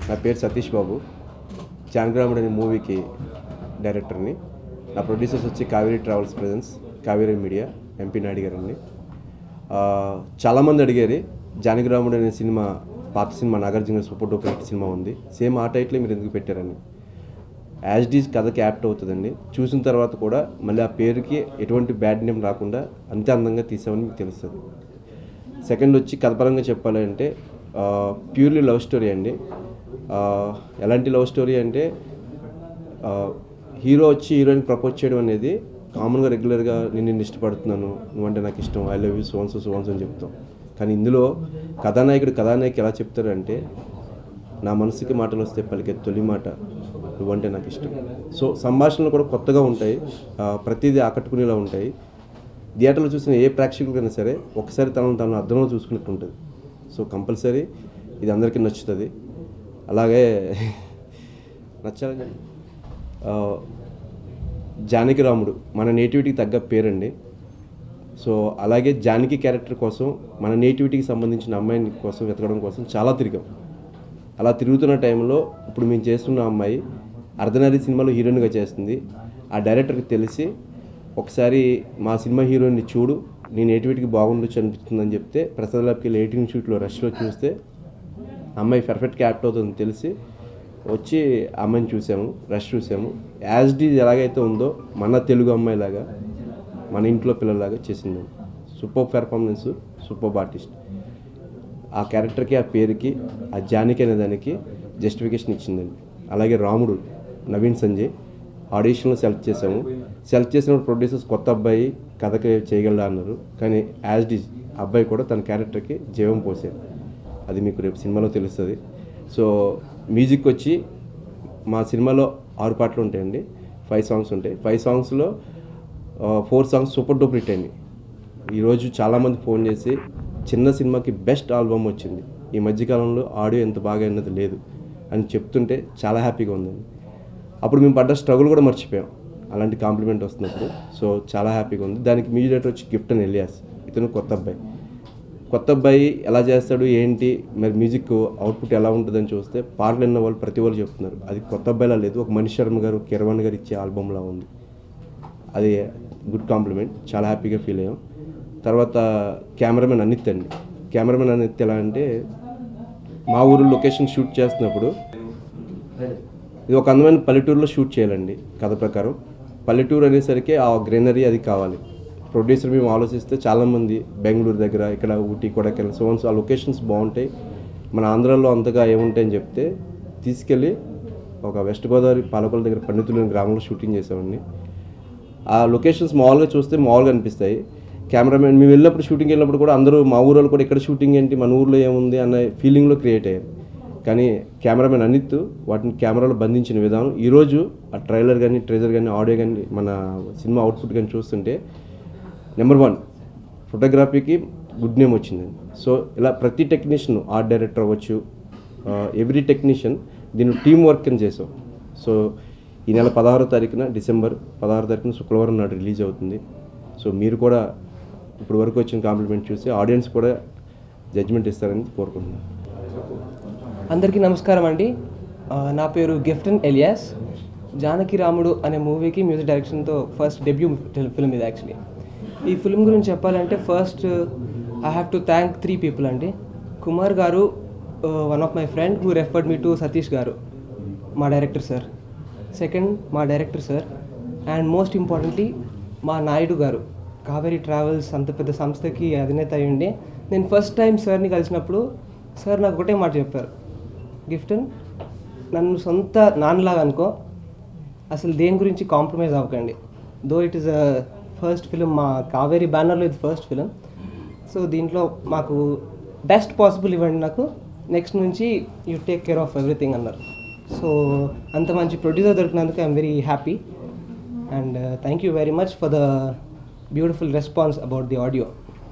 నా పేరు సతీష్ బాబు జానగ్రాముడు అనే మూవీకి డైరెక్టర్ని నా ప్రొడ్యూసర్స్ వచ్చి Kaveri travels presents Kaveri media MP Naidu గారండి ఆ, చాలామంది అడిగారు జానగ్రాముడు అనే సినిమా పాత సినిమా నాగార్జున గారి సూపర్ డూపర్ హిట్ సినిమా ఉంది సేమ్ ఆ టైటిలే మీరు ఎందుకు పెట్టారని యాజ్ డీస్ కథకి యాప్ట్ అవుతుందండి చూసిన తర్వాత కూడా మళ్ళీ ఆ పేరుకి ఎటువంటి బ్యాడ్ నేమ్ రాకుండా అంతే అందంగా తీసామని మీకు తెలుస్తుంది సెకండ్ వచ్చి కథపరంగా చెప్పాలంటే ప్యూర్లీ లవ్ స్టోరీ అండి ఆ, ఎలాంటి లవ్ స్టోరీ అంటే ఆ, హీరో వచ్చి హీరోయిన్ ప్రపోజ్ చేయడం అనేది కామన్గా రెగ్యులర్గా నేను నిన్ను ఇష్టపడుతున్నాను నువ్వంటే నాకు ఇష్టం ఐ లవ్ యూ సోన్స్ సోన్స్ అని చెప్తాం కానీ ఇందులో కథానాయకుడు కథానాయకు ఎలా చెప్తారంటే నా మనసుకి మాటలు వస్తే పలికే తొలి మాట నువ్వంటే నాకు ఇష్టం సో సంభాషణలు కూడా కొత్తగా ఉంటాయి ఆ, ప్రతిదీ ఆకట్టుకునేలా ఉంటాయి థియేటర్లో చూసిన ఏ ప్రేక్షకులకైనా సరే ఒకసారి తనను తను అర్థంలో చూసుకున్నట్టు ఉంటుంది సో కంపల్సరీ ఇది అందరికీ నచ్చుతుంది అలాగే నచ్చాలని ఆ, జానకి రాముడు మన నేటివిటీకి తగ్గ పేరండి సో అలాగే జానకి క్యారెక్టర్ కోసం మన నేటివిటీకి సంబంధించిన అమ్మాయిని కోసం వెతకడం కోసం చాలా తిరిగాం అలా తిరుగుతున్న టైంలో ఇప్పుడు మేము చేస్తున్న అమ్మాయి అర్ధనారి సినిమాలో హీరోయిన్గా చేస్తుంది ఆ డైరెక్టర్కి తెలిసి ఒకసారి మా సినిమా హీరోయిన్ని చూడు నీ నేటివిటీకి బాగుండొచ్చు అనిపిస్తుందని చెప్తే ప్రసాద్ ల్యాబ్కి వెళ్ళి ఎయిటీన్ షూట్లో రష్లో చూస్తే అమ్మాయి పర్ఫెక్ట్గా యాప్ట్ అవుతుందని తెలిసి వచ్చి ఆ అమ్మాయిని చూసాము రష్ చూసాము యాజ్ డీజ్ ఎలాగైతే ఉందో మన తెలుగు అమ్మాయిలాగా మన ఇంట్లో పిల్లలాగా చేసింది సూపర్ పెర్ఫార్మెన్స్ సూపర్ ఆర్టిస్ట్ ఆ క్యారెక్టర్కి ఆ పేరుకి ఆ జానికి అనే దానికి జస్టిఫికేషన్ ఇచ్చిందండి అలాగే రాముడు నవీన్ సంజయ్ ఆడిషన్లో సెలెక్ట్ చేసాము సెలెక్ట్ చేసినప్పుడు ప్రొడ్యూసర్స్ కొత్త అబ్బాయి కథకి చేయగలరా అన్నారు కానీ యాజ్ డిజ్ అబ్బాయి కూడా తన క్యారెక్టర్కి జీవం పోసారు అది మీకు రేపు సినిమాలో తెలుస్తుంది సో మ్యూజిక్ వచ్చి మా సినిమాలో ఆరు పాటలు ఉంటాయండి ఫైవ్ సాంగ్స్ ఉంటాయి ఫైవ్ సాంగ్స్లో four songs super duper hit అండి ఈరోజు చాలామంది ఫోన్ చేసి చిన్న సినిమాకి బెస్ట్ ఆల్బమ్ వచ్చింది ఈ మధ్యకాలంలో ఆడియో ఎంత బాగా అన్నది లేదు అని చెప్తుంటే చాలా హ్యాపీగా ఉందండి అప్పుడు మేము పడ్డ స్ట్రగుల్ కూడా మర్చిపోయాం అలాంటి కాంప్లిమెంట్ వస్తున్నప్పుడు సో చాలా హ్యాపీగా ఉంది దానికి మ్యూజిక్ డైరెక్టర్ వచ్చి గిఫ్ట్ అని ఎలియాస్ ఇతను కొత్త అబ్బాయి కొత్త అబ్బాయి ఎలా చేస్తాడు ఏంటి మరి మ్యూజిక్ అవుట్పుట్ ఎలా ఉంటుందని చూస్తే పాటలు విన్న వాళ్ళు ప్రతి వాళ్ళు చెప్తున్నారు అది కొత్త అబ్బాయిలా లేదు ఒక మణి శర్మ గారు కిరవాణి గారు ఇచ్చే ఆల్బమ్లా ఉంది అది గుడ్ కాంప్లిమెంట్ చాలా హ్యాపీగా ఫీల్ అయ్యాం తర్వాత కెమెరామెన్ అనిత్ అండి కెమెరామెన్ అనిత్ ఎలా అంటే మా ఊరు లొకేషన్ షూట్ చేస్తున్నప్పుడు ఇది ఒక అందమైన పల్లెటూరులో షూట్ చేయాలండి కథ ప్రకారం పల్లెటూరు అనేసరికి ఆ గ్రీనరీ అది కావాలి ప్రొడ్యూసర్ మేము ఆలోచిస్తే చాలామంది బెంగళూరు దగ్గర ఇక్కడ ఊటీ కొడైకెనాల్ సోన్స్ ఆ లొకేషన్స్ బాగుంటాయి మన ఆంధ్రాలో అంతగా ఏముంటాయని చెప్తే తీసుకెళ్ళి ఒక వెస్ట్ గోదావరి పాలకొల దగ్గర పండితులు గ్రామంలో షూటింగ్ చేసామండి ఆ లొకేషన్స్ మామూలుగా చూస్తే మామూలుగా అనిపిస్తాయి కెమెరామెన్ మేము వెళ్ళినప్పుడు షూటింగ్ వెళ్ళినప్పుడు కూడా అందరూ మా ఊరు కూడా ఇక్కడ షూటింగ్ ఏంటి మన ఊర్లో ఏముంది అన్న ఫీలింగ్లో క్రియేట్ అయ్యారు కానీ కెమెరామెన్ అనిత్ వాటిని కెమెరాలో బంధించిన విధానం ఈరోజు ఆ ట్రైలర్ కానీ ట్రేజర్ కానీ ఆడియో కానీ మన సినిమా అవుట్పుట్ కానీ చూస్తుంటే నెంబర్ వన్ ఫోటోగ్రఫీకి గుడ్ నేమ్ వచ్చిందండి సో ఇలా ప్రతి టెక్నీషియన్ ఆర్ట్ డైరెక్టర్ అవ్వచ్చు ఎవ్రీ టెక్నీషియన్ దీన్ని టీం వర్క్ అని చేసాం సో ఈ నెల పదహారో తారీఖున డిసెంబర్ పదహారో తారీఖున శుక్రవారం నాడు రిలీజ్ అవుతుంది సో మీరు కూడా ఇప్పుడు వరకు వచ్చిన కాంప్లిమెంట్ చూసి ఆడియన్స్ కూడా జడ్జ్మెంట్ ఇస్తారని కోరుకుంటున్నాను అందరికీ నమస్కారం అండి ఆ, నా పేరు గిఫ్టన్ ఎలియాస్ జానకి రాముడు అనే మూవీకి మ్యూజిక్ డైరెక్షన్తో ఫస్ట్ డెబ్యూ ఫిల్మ్ ఇది యాక్చువల్లీ ఈ ఫిల్మ్ గురించి చెప్పాలంటే first I have to thank three people అండి కుమార్ గారు one of my friend who referred me to Satish గారు మా డైరెక్టర్ సార్ సెకండ్ మా director sir and most importantly మా నాయుడు గారు కావేరీ ట్రావెల్స్ అంత పెద్ద సంస్థకి అధినేత అయ్యండి నేను ఫస్ట్ టైం సార్ని కలిసినప్పుడు సార్ నాకు ఒకటే మాట చెప్పారు గిఫ్టన్ నన్ను సొంత నాన్నలాగా అనుకో అసలు దేని గురించి కాంప్రమైజ్ అవ్వకండి though it is a first film మా కావేరీ బ్యానర్లో ఇది ఫస్ట్ ఫిలిం సో దీంట్లో మాకు బెస్ట్ పాసిబుల్ ఇవ్వండి నాకు నెక్స్ట్ నుంచి you take care of everything అన్నారు సో అంత మంచి ప్రొడ్యూసర్ దొరికినందుకు I'm very happy and thank you very much for the beautiful response about the audio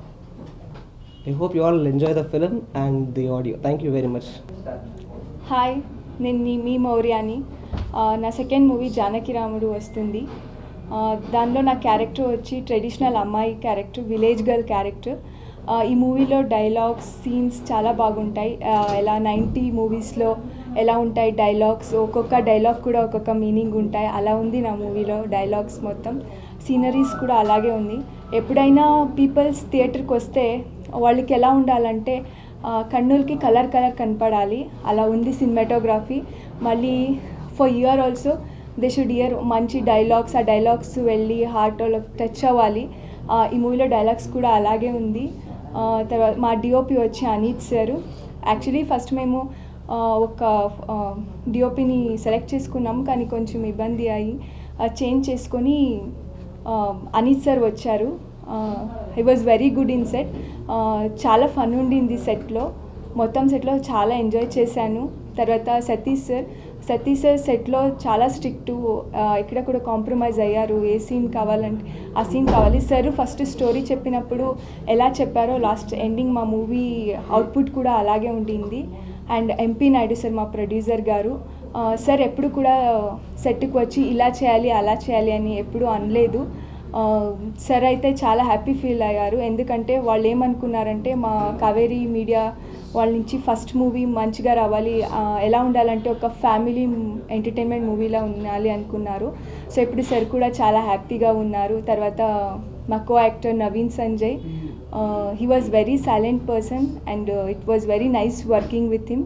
I hope you all enjoy the film and the audio thank you very much hi నేను మీ మీ మౌర్యాని ఆ, నా second movie Janaki రాముడు వస్తుంది ఆ, దానిలో నా character వచ్చి ట్రెడిషనల్ అమ్మాయి క్యారెక్టర్ విలేజ్ గర్ల్ క్యారెక్టర్ ఈ మూవీలో డైలాగ్స్ సీన్స్ చాలా బాగుంటాయి ఆ, ఎలా నైంటీ మూవీస్లో ఎలా ఉంటాయి డైలాగ్స్ ఒక్కొక్క డైలాగ్ కూడా ఒక్కొక్క మీనింగ్ ఉంటాయి అలా ఉంది నా మూవీలో డైలాగ్స్ మొత్తం సీనరీస్ కూడా అలాగే ఉంది ఎప్పుడైనా పీపుల్స్ థియేటర్కి వస్తే వాళ్ళకి ఎలా ఉండాలంటే ఆ, కన్నులకి కలర్ కలర్ కనపడాలి అలా ఉంది సినిమాటోగ్రఫీ మళ్ళీ for ear also they should ear మంచి డైలాగ్స్ ఆ డైలాగ్స్ వెళ్ళి హార్ట్ టచ్ అవ్వాలి ఆ, ఈ మూవీలో డైలాగ్స్ కూడా అలాగే ఉంది ఆ, తర్వాత మా డిఓపి వచ్చి అనీత్ సార్ యాక్చువల్లీ ఫస్ట్ మేము ఆ, ఒక డిఓపిని సెలెక్ట్ చేసుకున్నాం కానీ కొంచెం ఇబ్బంది అయ్యి చేంజ్ చేసుకొని ఆ, అనీత్ సార్ వచ్చారు he was very good in set చాలా ఫన్ ఉండింది సెట్లో మొత్తం సెట్లో చాలా ఎంజాయ్ చేశాను తర్వాత సతీష్ సార్ సతీష్ సార్ సెట్లో చాలా స్ట్రిక్ట్ ఇక్కడ కూడా కాంప్రమైజ్ అయ్యారు ఏ సీన్ కావాలంటే ఆ సీన్ కావాలి సార్ ఫస్ట్ స్టోరీ చెప్పినప్పుడు ఎలా చెప్పారో లాస్ట్ ఎండింగ్ మా మూవీ అవుట్పుట్ కూడా అలాగే ఉండింది అండ్ ఎంపీ నాయుడు సార్ మా ప్రొడ్యూసర్ గారు ఆ, సార్ ఎప్పుడు కూడా సెట్కి వచ్చి ఇలా చేయాలి అలా చేయాలి అని ఎప్పుడు అనలేదు ఆ, సార్ అయితే చాలా హ్యాపీ ఫీల్ అయ్యారు ఎందుకంటే వాళ్ళు ఏమనుకున్నారంటే మా కావేరీ మీడియా వాళ్ళ నుంచి ఫస్ట్ మూవీ మంచిగా రావాలి ఆ, ఎలా ఉండాలంటే ఒక ఫ్యామిలీ ఎంటర్టైన్మెంట్ మూవీలా ఉండాలి అనుకున్నారు సో ఇప్పుడు సార్ కూడా చాలా హ్యాపీగా ఉన్నారు తర్వాత మా co actor Naveen Sanjay he was very silent person and it was very nice working with him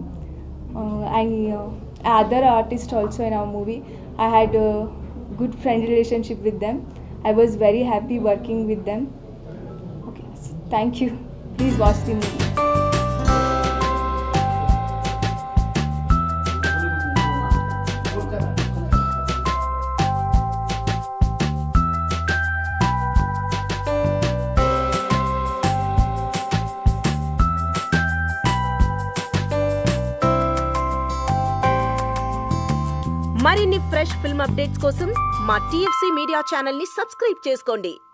and other artist also in our movie I had good friend relationship with them I was very happy working with them. Okay, so thank you. Please watch the movie. మరిన్ని fresh film updates కోసం మా TFC media channel ని subscribe చేసుకోండి